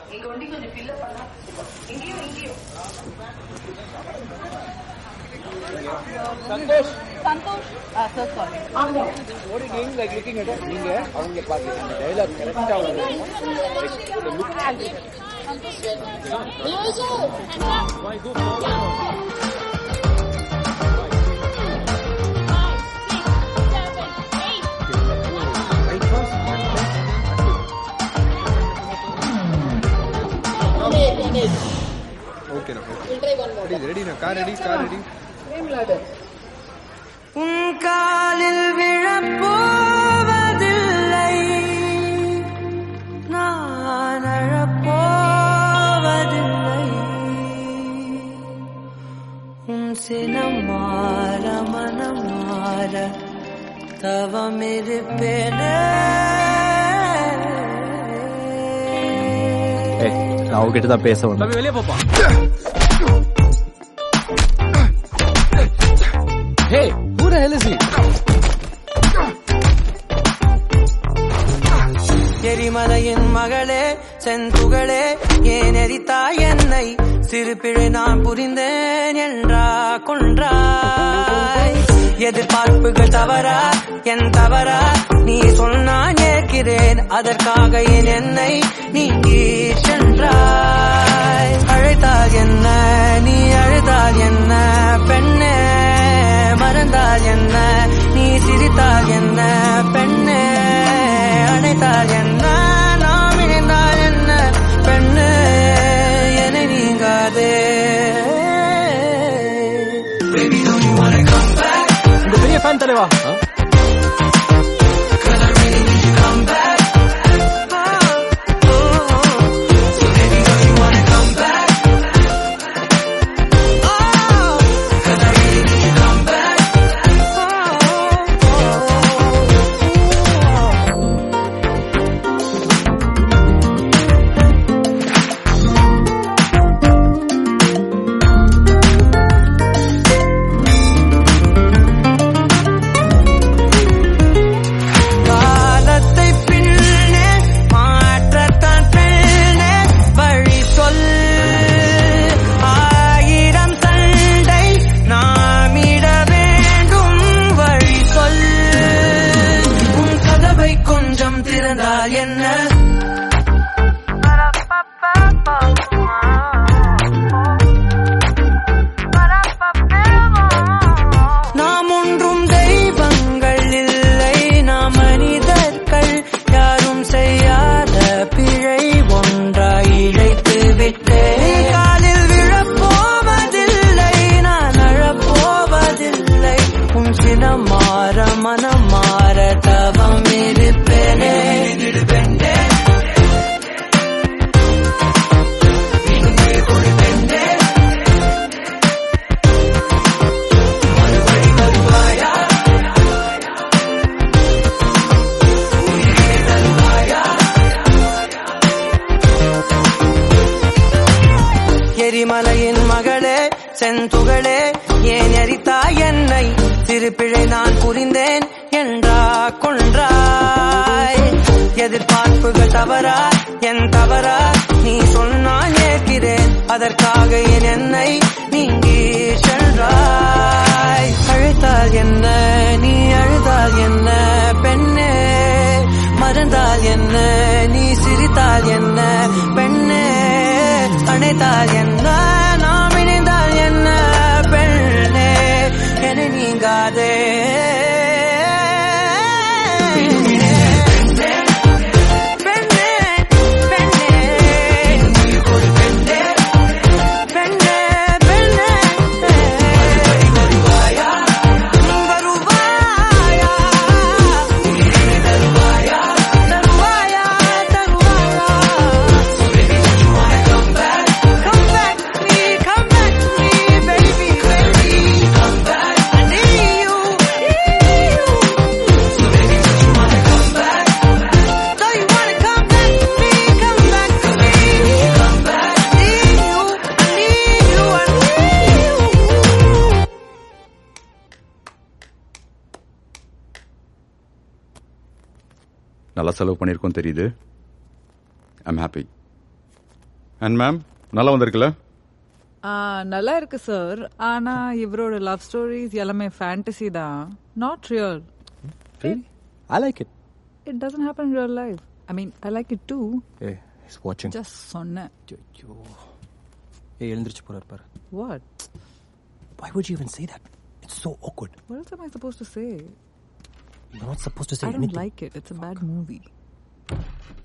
இங்க ஒண்டி கொஞ்சம் ஃபில்லப் பண்ணா இங்கேயும் இங்கேயும் சந்தோஷ் சந்தோஷ் சார் சாரி ஆமா ஒரு கேம் லைக் லுக்கிங் அட் நீங்க அவங்க பாத்து அந்த டயலாக் கரெக்ட்டா வரும் ஓகேண்ணா ஓகே ரெடி ரெடிண்ணா கார் ரெடி கார் ரெடி உன் காலில் விழப்போவதில்லை நான் அழப்போவதில்லை உன் சினம் மாற மனம் மாற தவமிருப்பேனே நான் அவகிட்ட தான் பேச வந்தேன் தம்பி வெளியே போப்பா ஹே who the hell is he எரிமலையின் மகளே செந்துகளே ஏன் எரித்தாய் என்னை சிறு பிழை நான் புரிந்தேன் என்றா கொன்றாய் எதிர்பார்ப்புகள் தவறா என் தவறா நீ சொன்னான் ஏற்கிறேன் அதற்காக என் என்னை நீங்கி சென்றாய் அழைத்தால் என்ன நீ அழுதால் என்ன பெண்ணே மறந்தால் என்ன நீ சிரித்தால் என்ன பெண்ணே அணைத்தால் என்ன நாம் இணைந்தால் என்ன பெண்ணு என நீங்காதே உங்க பெரிய ஃபேன் தலைவா காலத்தை பின்னே மாற்றத்தான் பெண்ணே வழி சொல் ஆயிரம் சண்டை நாமிட வேண்டும் வழி சொல் உன் கதவை கொஞ்சம் திறந்தால் என்ன நாம் ஒன்றும் தெய்வங்கள் இல்லை நாம் மனிதர்கள் யாரும் செய்யாத பிழை ஒன்றாய் இழைத்து விட்டேன் காலில் விழப்போவதில்லை நான் அழப்போவதில்லை உன் சினம் மாற மனம் மாற தவம் இருப்பேனே எரிமலையின் மகளே செந்துகளே ஏன் எரித்தாய் என்னை சிறு பிழை நான் புரிந்தேன் என்றா கொன்றாய் எதிர்பார்ப்புகள் தவறா என் தவறா நீ சொன்னால் ஏற்கிறேன் அதற்காக என் என்னை நீங்கி சென்றாய் அழுத்தால் என்ன நீ அழுதால் என்ன பெண்ணே மறந்தால் என்ன நீ சிரித்தால் என்ன பெண்ணே அணைத்தால் என்ன நாம் இணைந்தால் என்ன பெண்ணே என நீங்காதே பெண்ணே, பெண்ணே, பெண்ணே, பெண்ணே, வருவாயா தருவாயா தருவாயா Come back to me, come back to me, baby, baby. I need you, need you. So you wanna come back to me, come back to me. I need you, I need you, I need you. நல்லா செலவு பண்ணியிருக்கோம் தெரியுது I'm happy and ma'am நல்லா வந்திருக்குல்ல ஆ, நல்லா இருக்கு sir ஆனா இவரோட love stories எல்லாமே ஃபேண்டசி தான் not real Really? I like it. It doesn't happen in real life I mean I like it too Hey, he's watching. Just சொன்னேன் ஐயோ. ஏய் எழுந்திருச்சு போறாரு பாரு what Why would you even say that? It's so awkward. What else am I supposed to say? You're not supposed to say I don't anything. like it. It's a bad movie.